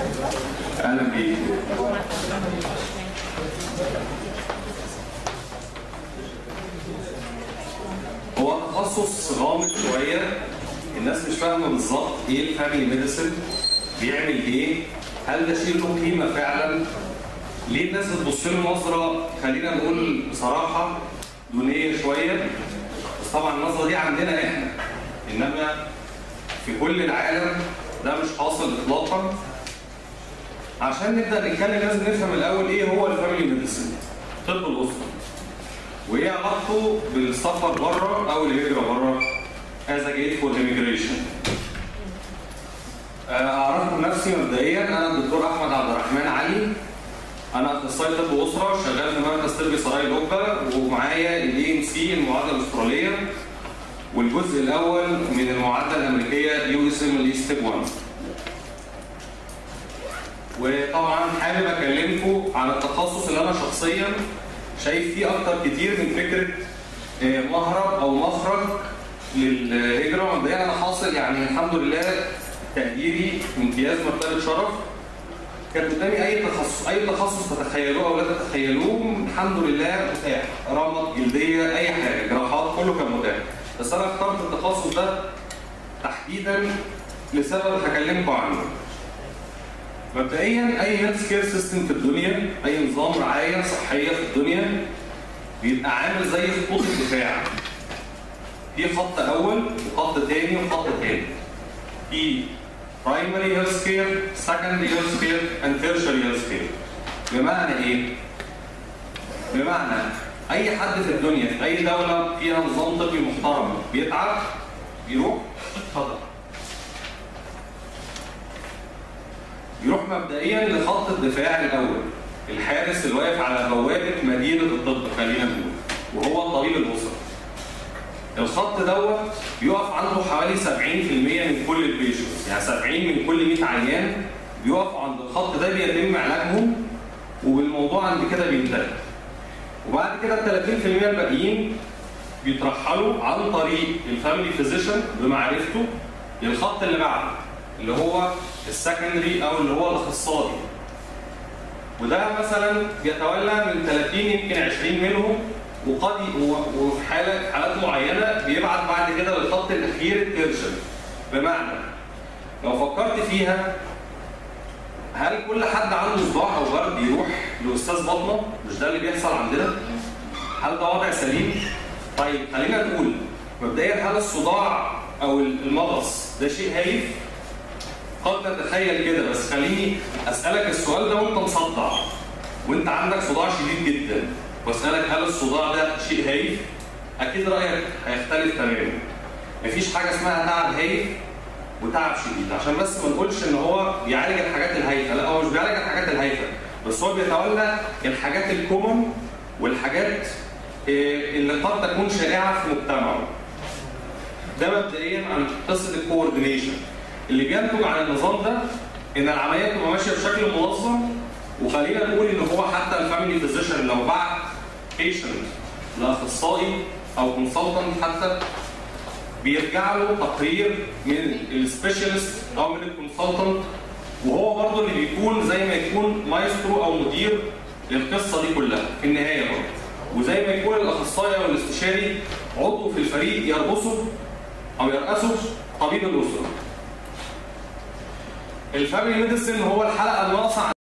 اهلا بيك هو تخصص غامض شويه الناس مش فاهمه بالظبط ايه الفاميلي ميديسن بيعمل ايه هل ده شيء له قيمه فعلا ليه الناس بتبص له نظره خلينا نقول بصراحه دونيه شويه بس طبعا النظره دي عندنا احنا انما في كل العالم ده مش حاصل اطلاقا عشان نبدا نتكلم لازم نفهم الاول ايه هو الفاميلي ميديسن طب الاسره وايه علاقته بالسفر بره او الهجره بره as a gate for immigration اعرفكم نفسي مبدئيا انا الدكتور احمد عبد الرحمن علي انا اخصائي طب اسره شغال في مركز طبي سراي القبه ومعايا الاي ام سي المعادله الاستراليه والجزء الاول من المعادله الامريكيه يو اس ام الاي ستيب 1 وطبعا حابب اكلمكم عن التخصص اللي انا شخصيا شايف فيه اكتر كتير من فكره مهرب او مخرج للهجره مبدئيا انا حاصل يعني الحمد لله تقديري امتياز مرتبه شرف كان قدامي اي تخصص اي تخصص تتخيلوه او لا تتخيلوه الحمد لله متاح رمد جلديه اي حاجه جراحات كله كان متاح بس انا اخترت التخصص ده تحديدا لسبب هكلمكم عنه مبدئيا اي هيلث كير سيستم في الدنيا اي نظام رعايه صحيه في الدنيا بيبقى عامل زي خطوط الدفاع في خط اول وخط تاني وخط تاني في primary health care, secondary health care, and tertiary health care. بمعنى ايه؟ بمعنى اي حد في الدنيا في اي دوله فيها نظام طبي محترم بيتعب بيروح اتفضل يروح مبدئيا لخط الدفاع الاول الحارس اللي واقف على بوابه مدينه الطب خلينا نقول وهو الطبيب الاسري الخط دوت بيقف عنده حوالي 70% من كل البيشنتس يعني 70 من كل 100 عيان بيقفوا عند الخط ده بيتم علاجهم والموضوع عند كده بينتهي وبعد كده ال 30% الباقيين بيترحلوا عن طريق الفاميلي فيزيشن بمعرفته للخط اللي بعده اللي هو السكندري او اللي هو الاخصائي وده مثلا بيتولى من 30 يمكن 20 منهم وقد وفي حالة حالات معينة بيبعت بعد كده للخط الأخير الترشن بمعنى لو فكرت فيها هل كل حد عنده صداع أو برد يروح لأستاذ بطنة؟ مش ده اللي بيحصل عندنا؟ هل ده وضع سليم؟ طيب خلينا نقول مبدئيا هل الصداع أو المغص ده شيء هايف؟ قد نتخيل كده بس خليني أسألك السؤال ده وأنت مصدع وأنت عندك صداع شديد جدا واسالك هل الصداع ده شيء هايف؟ اكيد رايك هيختلف تماما. مفيش حاجه اسمها تعب هايف وتعب شديد عشان بس ما نقولش ان هو بيعالج الحاجات الهايفه، لا هو مش بيعالج الحاجات الهايفه بس هو بيتولى الحاجات الكومن والحاجات اللي قد تكون شائعه في مجتمعه. ده مبدئيا عن قصه الكوردينيشن اللي بينتج عن النظام ده ان العمليه تبقى ماشيه بشكل منظم وخلينا نقول ان هو حتى الفاميلي فيزيشن لو بعت بيشنت لاخصائي او كونسلتنت حتى بيرجع له تقرير من السبيشالست او من الكونسلتنت وهو برضه اللي بيكون زي ما يكون مايسترو او مدير للقصه دي كلها في النهايه برضه وزي ما يكون الاخصائي او الاستشاري عضو في الفريق يرقصه او يرقصه طبيب الاسره. الفاميلي ميديسن هو الحلقه الناقصه